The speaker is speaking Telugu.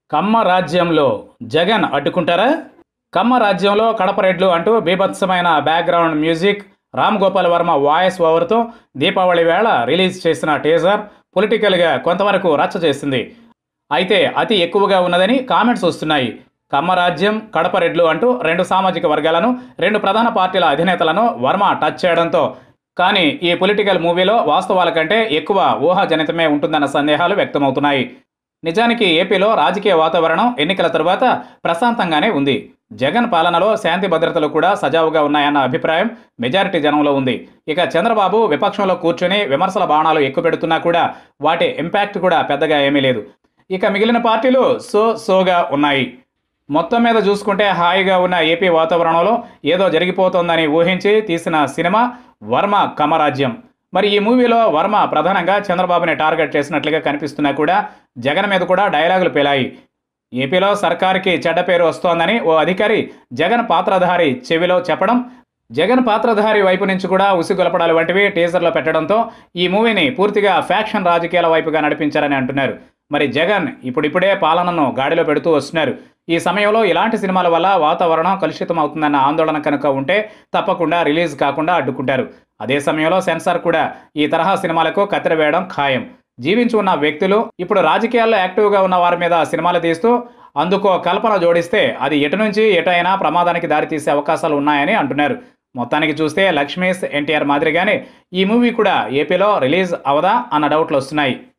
కమ్మ రాజ్యంలో జగన్ అడ్డుకుంటారా కమ్మ రాజ్యంలో కడప రెడ్లు అంటూ బీభత్సమైన background music Ram Gopal Varma voice ఓవర్తో దీపావళి వేళ రిలీజ్ చేసిన టీజర్ పొలిటికల్గా కొంతవరకు రచ్చ చేసింది అయితే అతి ఎక్కువగా ఉన్నదని కామెంట్స్ వస్తున్నాయి కమ్మ రాజ్యం కడప రెడ్లు అంటూ రెండు సామాజిక వర్గాలను రెండు ప్రధాన పార్టీల అధినేతలను వర్మ టచ్ చేయడంతో కానీ ఈ పొలిటికల్ మూవీలో వాస్తవాల కంటే ఎక్కువ ఊహాజనితమే ఉంటుందన్న సందేహాలు వ్యక్తమవుతున్నాయి నిజానికి ఏపీలో రాజకీయ వాతావరణం ఎన్నికల తరువాత ప్రశాంతంగానే ఉంది జగన్ పాలనలో శాంతి భద్రతలు కూడా సజావుగా ఉన్నాయన్న అభిప్రాయం మెజారిటీ జనంలో ఉంది ఇక చంద్రబాబు విపక్షంలో కూర్చొని విమర్శల బాణాలు ఎక్కుపెడుతున్నా కూడా వాటి ఇంపాక్ట్ కూడా పెద్దగా ఏమీ లేదు ఇక మిగిలిన పార్టీలు సో సోగా ఉన్నాయి మొత్తం మీద చూసుకుంటే హాయిగా ఉన్న ఏపీ వాతావరణంలో ఏదో జరిగిపోతోందని ఊహించి తీసిన సినిమా వర్మ కమరాజ్యం మరి ఈ మూవీలో వర్మ ప్రధానంగా చంద్రబాబుని టార్గెట్ చేసినట్లుగా కనిపిస్తున్నా కూడా జగన్ మీద కూడా డైలాగులు పేలాయి ఏపీలో సర్కార్కి చెడ్డ పేరు వస్తోందని ఓ అధికారి జగన్ పాత్రధారి చెవిలో చెప్పడం జగన్ పాత్రధారి వైపు నుంచి కూడా ఉసిగొలపడాలు వంటివి టీజర్లో పెట్టడంతో ఈ మూవీని పూర్తిగా ఫ్యాక్షన్ రాజకీయాల వైపుగా నడిపించారని అంటున్నారు మరి జగన్ ఇప్పుడిప్పుడే పాలనను గాడిలో పెడుతూ వస్తున్నారు ఈ సమయంలో ఇలాంటి సినిమాల వల్ల వాతావరణం కలుషితం అవుతుందన్న ఆందోళన కనుక ఉంటే తప్పకుండా రిలీజ్ కాకుండా అడ్డుకుంటారు అదే సమయంలో సెన్సార్ కూడా ఈ తరహా సినిమాలకు కత్తెర వేయడం ఖాయం జీవించి ఉన్న వ్యక్తులు ఇప్పుడు రాజకీయాల్లో యాక్టివ్గా ఉన్న వారి మీద సినిమాలు తీస్తూ అందుకో కల్పన జోడిస్తే అది ఎటు నుంచి ఎటు అయినా ప్రమాదానికి దారితీసే అవకాశాలు ఉన్నాయని అంటున్నారు మొత్తానికి చూస్తే లక్ష్మీస్ ఎన్టీఆర్ మాదిరిగానే ఈ మూవీ కూడా ఏపీలో రిలీజ్ అవదా అన్న డౌట్లు వస్తున్నాయి